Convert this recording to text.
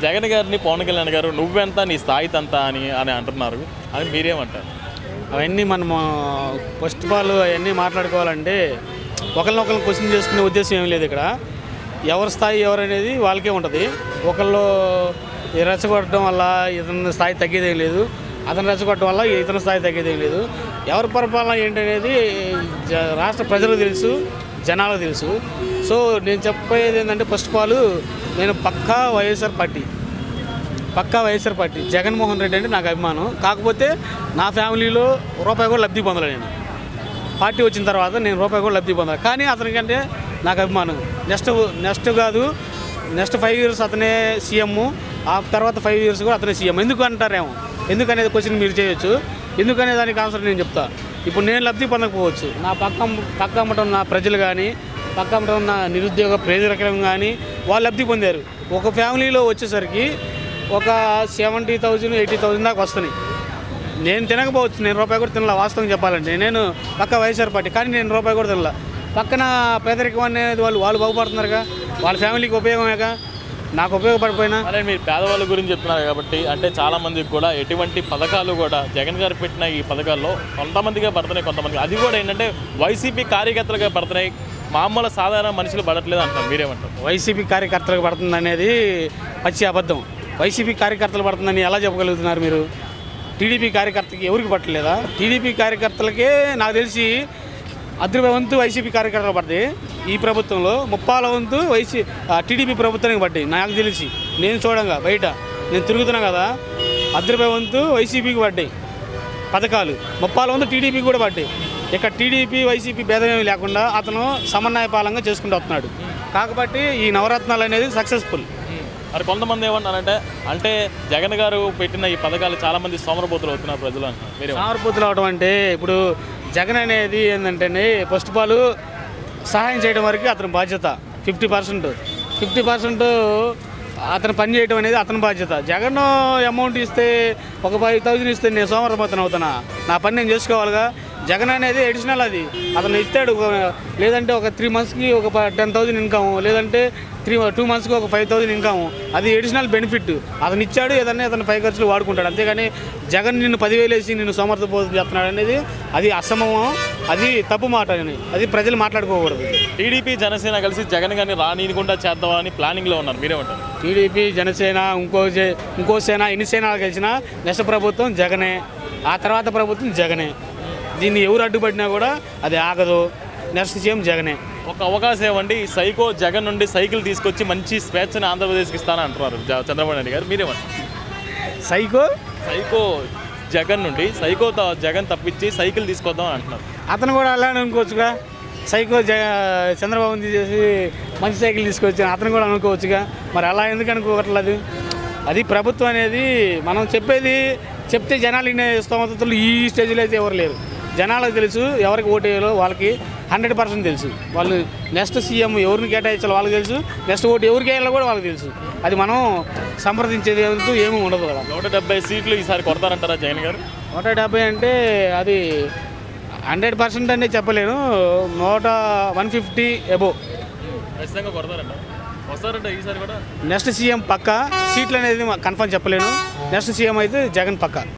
జగన్ గారిని పవన్ కళ్యాణ్ గారు నువ్వెంత నీ స్థాయి అంత అని అని అంటున్నారు అది మీరేమంటారు అవన్నీ మనము ఫస్ట్ ఆఫ్ ఆల్ అవన్నీ మాట్లాడుకోవాలంటే ఒకరినొకరిని క్వశ్చన్ చేసుకునే ఉద్దేశం ఏం లేదు ఇక్కడ ఎవరి స్థాయి ఎవరు అనేది వాళ్ళకే ఉంటుంది ఒకళ్ళు ఈ రెచ్చగొట్టడం వల్ల ఇతని స్థాయి తగ్గేదేం లేదు అతను రెచ్చగొట్టడం వల్ల ఇతని స్థాయి తగ్గేదేం లేదు ఎవరి పరిపాలన ఏంటనేది జ- రాష్ట్ర ప్రజలకు తెలుసు జనాలకు తెలుసు సో నేను చెప్పేది ఏంటంటే ఫస్ట్ ఆఫ్ ఆల్ నేను పక్కా వైఎస్ఆర్ పార్టీ పక్కా వైఎస్ఆర్ పార్టీ జగన్మోహన్ రెడ్డి అంటే నాకు అభిమానం కాకపోతే నా ఫ్యామిలీలో రూపాయి కూడా లబ్ధి పొందలే నేను పార్టీ వచ్చిన తర్వాత నేను రూపాయి కూడా లబ్ధి పొందాను కానీ అతనికంటే నాకు అభిమానం నెక్స్ట్ నెక్స్ట్ కాదు నెక్స్ట్ ఫైవ్ ఇయర్స్ అతనే సీఎం ఆ తర్వాత ఫైవ్ ఇయర్స్ కూడా అతనే సీఎం ఎందుకు అంటారేమో ఎందుకనేది క్వశ్చన్ మీరు చేయొచ్చు ఎందుకనే దానికి ఆన్సర్ నేను చెప్తా ఇప్పుడు నేను లబ్ధి పొందకపోవచ్చు నా పక్క పక్క అమ్మటం ఉన్న ప్రజలు కానీ పక్క అమ్మటం ఉన్న నిరుద్యోగ ప్రేరకం కానీ వాళ్ళు లబ్ధి పొందారు ఒక ఫ్యామిలీలో వచ్చేసరికి ఒక సెవెంటీ థౌజండ్ ఎయిటీ థౌజండ్ దాకా వస్తున్నాయి నేను తినకపోవచ్చు నేను రూపాయి కూడా తినలా వాస్తవం చెప్పాలంటే నేను పక్క వైఎస్ఆర్ పార్టీ కానీ నేను రూపాయి కూడా తినలా పక్కన పేదరికం అనేది వాళ్ళు వాళ్ళు బాగుపడుతున్నారుగా వాళ్ళ ఫ్యామిలీకి ఉపయోగమేగా నాకు ఉపయోగపడిపోయినా అదే మీరు పేదవాళ్ళ గురించి చెప్తున్నారు కాబట్టి అంటే చాలా మందికి కూడా ఎటువంటి పథకాలు కూడా జగన్ గారు పెట్టిన ఈ పథకాల్లో కొంతమందిగా పడుతున్నాయి కొంతమంది అది కూడా ఏంటంటే వైసీపీ కార్యకర్తలుగా పడుతున్నాయి మామూలు సాధారణ మనుషులు పడట్లేదు అంటారు మీరేమంటారు వైసీపీ కార్యకర్తలకు పడుతుంది అనేది పచ్చి అబద్ధం వైసీపీ కార్యకర్తలు పడుతుందని ఎలా చెప్పగలుగుతున్నారు మీరు టీడీపీ కార్యకర్తకి ఎవరికి పట్టలేదా టీడీపీ కార్యకర్తలకే నాకు తెలిసి అద్రువ వంతు వైసీపీ కార్యకర్తలు పడ్డాయి ఈ ప్రభుత్వంలో ముప్పాల వంతు వైసీ ఆ, టీడీపీ ప్రభుత్వానికి పడ్డాయి నాకు తెలిసి నేను చూడంగా బయట నేను తిరుగుతున్నా కదా అద్రువ వంతు వైసీపీకి పడ్డాయి పథకాలు ముప్పాల వంతు టీడీపీ కూడా పడ్డాయి ఇక్కడ టీడీపీ వైసీపీ భేదమేమి లేకుండా అతను సమన్వయపాలంగా చేసుకుంటూ వస్తున్నాడు కాబట్టి ఈ నవరత్నాలు అనేది సక్సెస్ఫుల్ మరి కొంతమంది ఏమన్నారంటే అంటే జగన్ గారు పెట్టిన ఈ పథకాలు చాలా మంది సోమరపోతులు అవుతున్నారు ప్రజలు అంటారు మీరే సామర్పూతులు అవడం అంటే ఇప్పుడు జగన్ అనేది ఏంటంటే ఫస్ట్ ఆఫ్ ఆల్ సహాయం చేయడం వరకు అతని బాధ్యత ఫిఫ్టీ పర్సెంట్ ఫిఫ్టీ పర్సెంట్ అతను పని చేయడం అనేది అతని బాధ్యత జగన్ అమౌంట్ ఇస్తే ఒక ఫైవ్ థౌజండ్ ఇస్తే నేను సోమరపోతున్న అవుతానా నా పని నేను చేసుకోవాలిగా జగన్ అనేది ఎడిషనల్ అది అతను ఇస్తాడు ఒక- లేదంటే ఒక త్రీ మంత్స్కి ఒక టెన్ థౌజండ్ ఇన్కమ్ లేదంటే త్రీ టూ మంత్స్కి ఒక ఫైవ్ థౌజండ్ ఇన్కమ్ అది ఎడిషనల్ బెనిఫిట్ అతను ఇచ్చాడు ఏదన్నా అతను పై ఖర్చులు వాడుకుంటాడు అంతేగాని జగన్ నిన్ను పదివేలు వేసి నిన్ను సమర్థపోతు చెప్తున్నాడు అనేది అది అసమం అది తప్పు మాట అని అది ప్రజలు మాట్లాడుకోకూడదు టీడీపీ జనసేన కలిసి జగన్ గారిని రానియకుండా చేద్దామని ప్లానింగ్లో ఉన్నారు మీరేమంటారు టీడీపీ జనసేన ఇంకో జే- ఇంకో సేన ఎన్ని సేనలు గెలిచినా నెక్స్ట్ ప్రభుత్వం జగనే ఆ తర్వాత ప్రభుత్వం జగనే దీన్ని ఎవరు అడ్డుపడినా కూడా అది ఆగదు నెక్స్ట్ సీఎం జగనే ఒక అవకాశం ఇవ్వండి ఈ సైకో జగన్ నుండి సైకిల్ తీసుకొచ్చి మంచి స్వేచ్ఛను ఆంధ్రప్రదేశ్కి ఇస్తానని అంటున్నారు జ- చంద్రబాబు నాయుడు గారు మీరేమంటారు సైకో సైకో జగన్ నుండి సైకో త- జగన్ తప్పించి సైకిల్ తీసుకొద్దాం అని అంటున్నారు అతను కూడా అలానే అనుకోవచ్చుగా సైకో జగ చంద్రబాబు తీసేసి మంచి సైకిల్ తీసుకొచ్చి అతను కూడా అనుకోవచ్చుగా మరి అలా ఎందుకు అనుకోవట్లేదు అది ప్రభుత్వం అనేది మనం చెప్పేది చెప్తే జనాలు వినే స్తోమతలు ఈ స్టేజ్లో అయితే ఎవరు లేరు జనాలకు తెలుసు ఎవరికి ఓటు వేయాలో వాళ్ళకి హండ్రెడ్ పర్సెంట్ తెలుసు వాళ్ళు నెక్స్ట్ సీఎం ఎవరిని కేటాయించాలో వాళ్ళకి తెలుసు నెక్స్ట్ ఓటు ఎవరికి వేయాలో కూడా వాళ్ళకి తెలుసు అది మనం సంప్రదించేది అంటూ ఏమీ ఉండదు కదా నూట డెబ్బై సీట్లు ఈసారి కొడతారంటారా జగన్ గారు నూట డెబ్బై అంటే అది హండ్రెడ్ పర్సెంట్ అనే చెప్పలేను నూట వన్ ఫిఫ్టీ ఎబో ఖచ్చితంగా కొడతారంట వస్తారంట ఈసారి కూడా నెక్స్ట్ సీఎం పక్క సీట్లు అనేది కన్ఫర్మ్ చెప్పలేను నెక్స్ట్ సీఎం అయితే జగన్ పక్క